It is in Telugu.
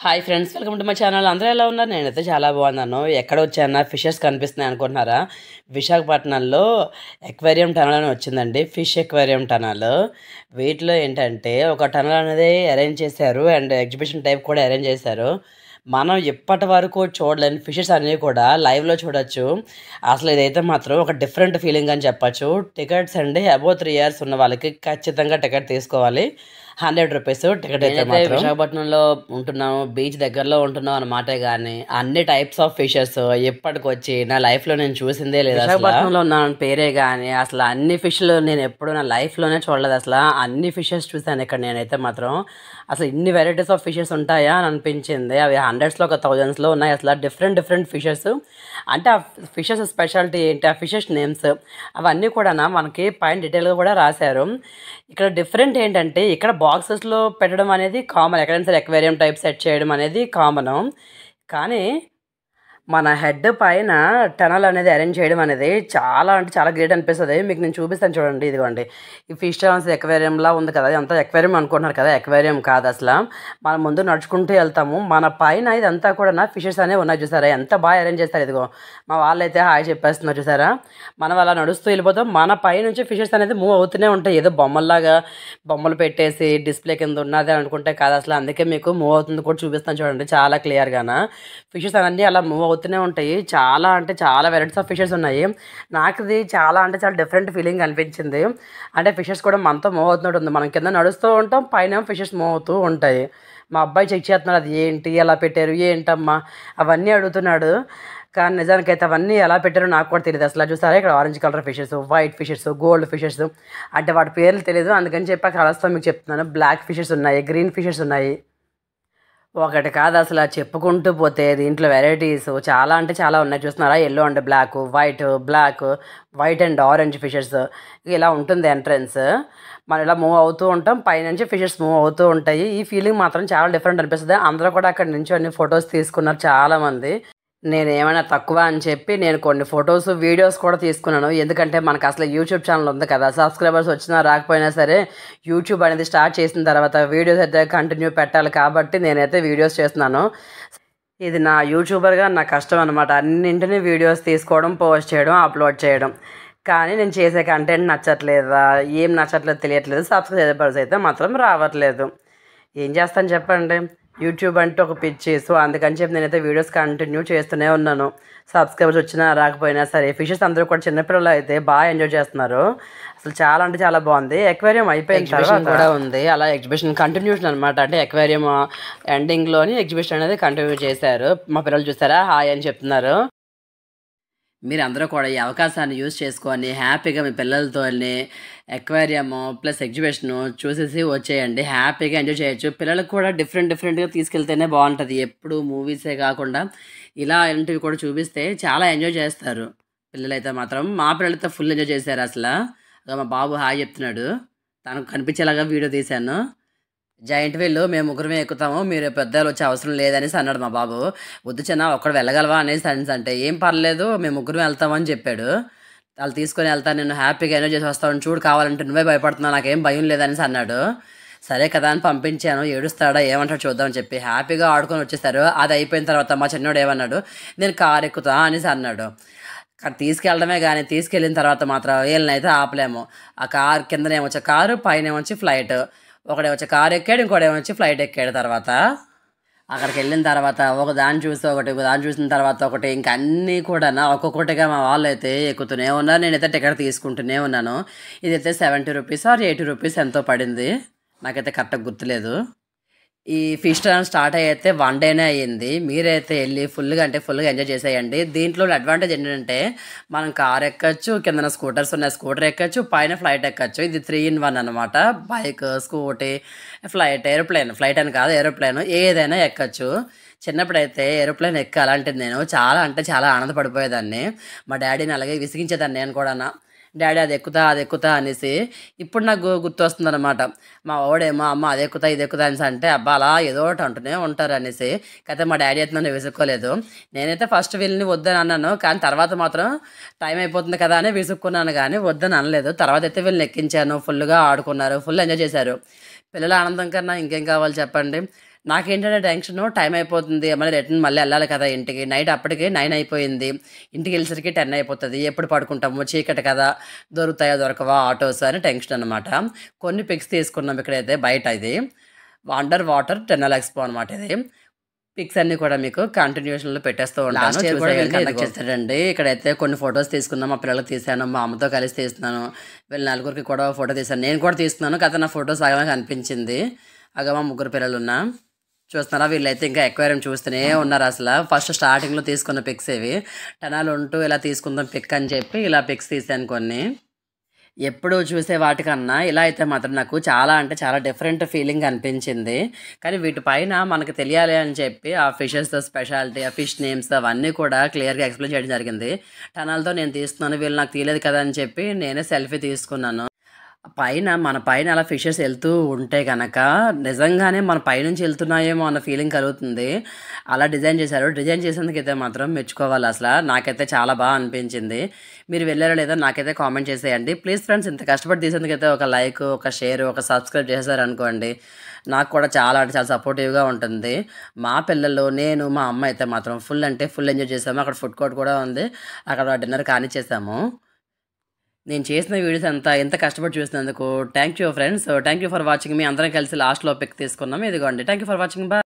Hi friends welcome to my channel అందరూ ఎలా ఉన్నారు నేనైతే చాలా బాగున్నాను ఎక్కడ వచ్చానా ఫిషెస్ కనిపిస్తున్నాయి అనుకుంటున్నారా విశాఖపట్నంలో ఎక్వేరియం టనల్ అని వచ్చిందండి ఫిష్ ఎక్వేరియం టనల్ వీటిలో ఏంటంటే ఒక టనల్ అనేది అరేంజ్ చేశారు అండ్ ఎగ్జిబిషన్ టైప్ కూడా అరేంజ్ చేశారు మనం ఇప్పటి వరకు చూడలేని ఫిషెస్ అనేవి కూడా లైవ్లో చూడొచ్చు అసలు ఇదైతే మాత్రం ఒక డిఫరెంట్ ఫీలింగ్ అని చెప్పచ్చు టికెట్స్ అండి అబౌవ్ త్రీ ఇయర్స్ ఉన్న వాళ్ళకి ఖచ్చితంగా టికెట్ తీసుకోవాలి హండ్రెడ్ రూపీస్ టికెట్ అయితే మాత్రం విశాఖపట్నంలో ఉంటున్నాము బీచ్ దగ్గరలో ఉంటున్నాం అనమాటే కానీ అన్ని టైప్స్ ఆఫ్ ఫిషెస్ ఎప్పటికొచ్చి నా లైఫ్ లో నేను చూసిందే లేదు విశాఖపట్నంలో ఉన్న పేరే కానీ అసలు అన్ని ఫిష్లు నేను ఎప్పుడు నా లైఫ్ లోనే చూడలేదు అసలు అన్ని ఫిషెస్ చూసాను ఇక్కడ నేనైతే మాత్రం అసలు ఇన్ని వెరైటీస్ ఆఫ్ ఫిషెస్ ఉంటాయా అని అనిపించింది అవి హండ్రెడ్స్లో ఒక థౌజండ్స్లో ఉన్నాయి అసలు డిఫరెంట్ డిఫరెంట్ ఫిషెస్ అంటే ఆ ఫిషెస్ స్పెషాలిటీ ఏంటి ఆ ఫిషెస్ నేమ్స్ అవన్నీ కూడా మనకి పైన డీటెయిల్గా కూడా రాశారు ఇక్కడ డిఫరెంట్ ఏంటంటే ఇక్కడ బాక్సెస్లో పెట్టడం అనేది కామన్ ఎక్కడైనా సరే ఎక్వేరియం టైప్ సెట్ చేయడం అనేది కామన్ కానీ మన హెడ్ పైన టనల్ అనేది అరేంజ్ చేయడం అనేది చాలా అంటే చాలా గ్రేట్ అనిపిస్తుంది మీకు నేను చూపిస్తాను చూడండి ఇదిగోండి ఈ ఫిష్ టాన్స్ ఎక్వేరియంలా ఉంది కదా ఇదంతా ఎక్వేరియం అనుకుంటున్నారు కదా ఎక్వేరియం కాదు అసలు మనం ముందు నడుచుకుంటూ వెళ్తాము మన పైన ఇదంతా కూడా ఫిషెస్ అనేవి ఉన్నాయి చూసారా ఎంత బాగా అరేంజ్ చేస్తారు ఇదిగో మా వాళ్ళైతే హాయ్ చెప్పేస్తున్నారు చూసారా మనం అలా నడుస్తూ వెళ్ళిపోతాం మన పై నుంచి ఫిషెస్ అనేది మూవ్ అవుతూనే ఉంటాయి ఏదో బొమ్మల్లాగా బొమ్మలు పెట్టేసి డిస్ప్లే కింద ఉన్నది అనుకుంటే కాదు అసలు అందుకే మీకు మూవ్ అవుతుంది కూడా చూపిస్తాను చూడండి చాలా క్లియర్గానా ఫిషెస్ అన్నీ అలా మూవ్ అవుతూనే ఉంటాయి చాలా అంటే చాలా వెరైటీస్ ఆఫ్ ఫిషెస్ ఉన్నాయి నాకు ఇది చాలా అంటే చాలా డిఫరెంట్ ఫీలింగ్ అనిపించింది అంటే ఫిషెస్ కూడా మనతో మూవ్ అవుతున్నట్టు ఉంది మనం కింద నడుస్తూ ఉంటాం పైన ఫిషెస్ మూవ్ అవుతూ ఉంటాయి మా అబ్బాయి చెక్ చేస్తున్నాడు అది ఏంటి ఎలా పెట్టారు ఏంటమ్మా అవన్నీ అడుగుతున్నాడు కానీ నిజానికైతే అవన్నీ ఎలా పెట్టారో నాకు కూడా తెలియదు అసలు చూసారా ఇక్కడ orange colour fishes white fishes gold fishes అంటే వాటి పేర్లు తెలియదు అందుకని చెప్పి కలర్స్తో మీకు చెప్తున్నాను బ్లాక్ ఫిషెస్ ఉన్నాయి గ్రీన్ ఫిషెస్ ఉన్నాయి ఒకటి కాదు అసలు చెప్పుకుంటూ పోతే దీంట్లో వెరైటీస్ చాలా అంటే చాలా ఉన్నాయి చూస్తున్నారా yellow and black white black white and orange fishes ఇలా ఉంటుంది ఎంట్రన్స్ మనం ఇలా మూవ్ అవుతూ ఉంటాం పైనుంచి ఫిషెస్ మూవ్ అవుతూ ఉంటాయి ఈ ఫీలింగ్ మాత్రం చాలా డిఫరెంట్ అనిపిస్తుంది అందరూ కూడా అక్కడ నుంచి అన్ని ఫొటోస్ తీసుకున్నారు చాలామంది నేను ఏమైనా తక్కువ అని చెప్పి నేను కొన్ని ఫొటోస్ వీడియోస్ కూడా తీసుకున్నాను ఎందుకంటే మనకు అసలు యూట్యూబ్ ఛానల్ ఉంది కదా సబ్స్క్రైబర్స్ వచ్చినా రాకపోయినా సరే యూట్యూబ్ అనేది స్టార్ట్ చేసిన తర్వాత వీడియోస్ అయితే కంటిన్యూ పెట్టాలి కాబట్టి నేనైతే వీడియోస్ చేస్తున్నాను ఇది నా యూట్యూబర్గా నా కష్టం అనమాట అన్నింటినీ వీడియోస్ తీసుకోవడం పోస్ట్ చేయడం అప్లోడ్ చేయడం కానీ నేను చేసే కంటెంట్ నచ్చట్లేదా ఏం నచ్చట్లేదు తెలియట్లేదు సబ్స్క్రైబర్స్ అయితే మాత్రం రావట్లేదు ఏం చేస్తాను చెప్పండి యూట్యూబ్ అంటే ఒక పిచ్చి సో అందుకని చెప్పి నేనైతే వీడియోస్ కంటిన్యూ చేస్తూనే ఉన్నాను సబ్స్క్రైబర్స్ వచ్చినా రాకపోయినా సరే ఫిషెస్ అందరూ కూడా చిన్నపిల్లలు అయితే బాగా ఎంజాయ్ చేస్తున్నారు అసలు చాలా అంటే చాలా బాగుంది ఎక్వేరియం అయిపోయిన తర్వాత కూడా ఉంది అలా ఎగ్జిబిషన్ కంటిన్యూషన్ అనమాట అంటే ఎక్వేరియం ఎండింగ్లోని ఎగ్జిబిషన్ అనేది కంటిన్యూ చేశారు మా పిల్లలు చూసారా హాయ్ అని చెప్తున్నారు మీరు అందరూ కూడా ఈ అవకాశాన్ని యూజ్ చేసుకొని హ్యాపీగా మీ పిల్లలతోని ఎక్వేరియము ప్లస్ ఎగ్జిబిషన్ చూసేసి వచ్చేయండి హ్యాపీగా ఎంజాయ్ చేయొచ్చు పిల్లలకు కూడా డిఫరెంట్ డిఫరెంట్గా తీసుకెళ్తేనే బాగుంటుంది ఎప్పుడు మూవీసే కాకుండా ఇలా ఇలాంటివి కూడా చూపిస్తే చాలా ఎంజాయ్ చేస్తారు పిల్లలైతే మాత్రం మా పిల్లలైతే ఫుల్ ఎంజాయ్ చేశారు అసలు మా బాబు హాయ్ చెప్తున్నాడు తనకు కనిపించేలాగా వీడియో తీశాను జాయింట్ వీళ్ళు మేము ముగ్గురమే ఎక్కుతాము మీరు పెద్దలు వచ్చే అవసరం లేదనేసి అన్నాడు మా బాబు వద్దు చిన్న ఒక్కడు వెళ్ళగలవా అనేసి అనేసి అంటే ఏం పర్లేదు మేము ముగ్గురు వెళ్తామని చెప్పాడు వాళ్ళు తీసుకొని వెళ్తాను నేను హ్యాపీగా ఎంజాయ్ చేసి వస్తాను చూడు కావాలంటే నువ్వే భయపడుతున్నావు నాకేం భయం లేదనేసి అన్నాడు సరే కదా అని పంపించాను ఏడుస్తాడా ఏమంటాడు చూద్దామని చెప్పి హ్యాపీగా ఆడుకొని వచ్చేసారు అది అయిపోయిన తర్వాత మా చిన్నోడు ఏమన్నాడు నేను కారు ఎక్కుతా అనేసి అన్నాడు తీసుకెళ్ళడమే కానీ తీసుకెళ్ళిన తర్వాత మాత్రం వీళ్ళనైతే ఆపలేము ఆ కార్ కిందనేమొచ్చే కారు పైన ఏమొచ్చి ఫ్లైట్ ఒకడే వచ్చి కారు ఎక్కాడు ఇంకోటి వచ్చి ఫ్లైట్ ఎక్కాడు తర్వాత అక్కడికి వెళ్ళిన తర్వాత ఒక దాన్ని చూసి ఒకటి ఒక దాన్ని చూసిన తర్వాత ఒకటి ఇంక అన్నీ కూడా ఒక్కొక్కటిగా మా వాళ్ళు అయితే ఎక్కుతూనే ఉన్నారు నేనైతే టికెట్ తీసుకుంటూనే ఉన్నాను ఇదైతే seventy rupees or eighty rupees ఎంతో పడింది నాకైతే కరెక్ట్గా గుర్తులేదు ఈ ఫిష్ టర్న్ స్టార్ట్ అయితే వన్ డేనే అయ్యింది మీరైతే వెళ్ళి ఫుల్గా అంటే ఫుల్గా ఎంజాయ్ చేసేయండి దీంట్లో అడ్వాంటేజ్ ఏంటంటే మనం కార్ ఎక్కచ్చు కింద స్కూటర్స్ ఉన్నాయి స్కూటర్ ఎక్కచ్చు పైన ఫ్లైట్ ఎక్కచ్చు ఇది త్రీ ఇన్ వన్ అనమాట bike scooty flight aeroplane flight అని కాదు ఏరోప్లేన్ ఏదైనా ఎక్కచ్చు చిన్నప్పుడైతే ఏరోప్లేన్ ఎక్కాలంటే నేను చాలా అంటే చాలా ఆనందపడిపోయేదాన్ని మా డాడీని అలాగే విసిగించేదాన్ని నేను కూడా డాడీ అది ఎక్కుతా అది ఎక్కుతా అనేసి ఇప్పుడు నాకు గుర్తు వస్తుంది అనమాట మా ఓడేమో అమ్మ అది ఎక్కుతా ఇది ఎక్కుతా అనేసి అంటే అబ్బా అలా ఏదో ఒకటి అంటూనే ఉంటారు అనేసి అయితే మా డాడీ అయితే నన్ను విసుక్కోలేదు నేనైతే ఫస్ట్ వీళ్ళని వద్దని అన్నాను కానీ తర్వాత మాత్రం టైం అయిపోతుంది కదా అని విసుక్కున్నాను కానీ వద్దని అనలేదు తర్వాత అయితే వీళ్ళని ఎక్కించాను ఫుల్గా ఆడుకున్నారు ఫుల్ ఎంజాయ్ చేశారు పిల్లల ఆనందం కన్నా ఇంకేం కావాలి చెప్పండి నాకేంటంటే టెన్షన్ టైం అయిపోతుంది మళ్ళీ రిటర్న్ మళ్ళీ వెళ్ళాలి కదా ఇంటికి నైట్ అప్పటికే నైన్ అయిపోయింది ఇంటికి వెళ్ళేసరికి టెన్ అయిపోతుంది ఎప్పుడు పడుకుంటాము చీకటి కదా దొరుకుతాయా దొరకవా ఆటోస్ అని టెన్షన్ అనమాట కొన్ని పిక్స్ తీసుకున్నాం ఇక్కడైతే బయట ఇది అండర్ వాటర్ టెన్నల్ ఎక్స్పో అనమాట ఇది పిక్స్ అన్ని కూడా మీకు కంటిన్యూషన్ లో పెట్టేస్తూ ఉంటాను Last year కూడా వీళ్ళు కండక్ట్ ఇదిగో. చేస్తాడండి ఇక్కడైతే కొన్ని ఫొటోస్ తీసుకున్నాం మా పిల్లలకి తీసాను మా అమ్మతో కలిసి తీస్తున్నాను వీళ్ళ నలుగురికి కూడా ఫోటో తీసాను నేను కూడా తీస్తున్నాను కదా నా ఫోటో సగమే కనిపించింది అగ మా ముగ్గురు పిల్లలు ఉన్నా చూస్తున్నారా వీళ్ళైతే ఇంకా ఎక్వేరియం చూస్తూనే ఉన్నారు అసలు ఫస్ట్ స్టార్టింగ్లో తీసుకున్న పిక్స్ ఇవి టనాలు ఉంటూ ఇలా తీసుకుందాం పిక్ అని చెప్పి ఇలా పిక్స్ తీసాను కొన్ని ఎప్పుడు చూసే వాటికన్నా ఇలా అయితే మాత్రం నాకు చాలా అంటే చాలా డిఫరెంట్ ఫీలింగ్ అనిపించింది కానీ వీటిపైన మనకు తెలియాలి అని చెప్పి ఆ ఫిషెస్ స్పెషాలిటీ ఆ ఫిష్ నేమ్స్ అవన్నీ కూడా క్లియర్గా ఎక్స్ప్లెయిన్ చేయడం జరిగింది టనాలతో నేను తీస్తున్నాను వీళ్ళు నాకు తీయలేదు కదా అని చెప్పి నేనే సెల్ఫీ తీసుకున్నాను పైన మన పైన అలా ఫిషెస్ వెళ్తూ ఉంటే కనుక నిజంగానే మన పైనుంచి వెళ్తున్నాయేమో అన్న ఫీలింగ్ కలుగుతుంది అలా డిజైన్ చేశారు డిజైన్ చేసేందుకైతే మాత్రం మెచ్చుకోవాలి అసలు నాకైతే చాలా బాగా అనిపించింది మీరు వెళ్ళారో లేదో నాకైతే కామెంట్ చేసేయండి ప్లీజ్ ఫ్రెండ్స్ ఇంత కష్టపడి తీసేందుకైతే ఒక లైక్ ఒక షేర్ ఒక సబ్స్క్రైబ్ చేశారు అనుకోండి నాకు కూడా చాలా అంటే చాలా సపోర్టివ్గా ఉంటుంది మా పిల్లలు నేను మా అమ్మ అయితే మాత్రం ఫుల్ అంటే ఫుల్ ఎంజాయ్ చేసాము అక్కడ ఫుడ్ కోర్ట్ కూడా ఉంది అక్కడ డిన్నర్ కానిచ్చేసాము నేను చేసిన వీడియోస్ అంతా ఎంత కష్టపడి చూసినందుకు thank you friends thank you for watching మీ అందరం కలిసి లాస్ట్లో పిక్ తీసుకున్నాం ఇదిగోండి thank you for watching bye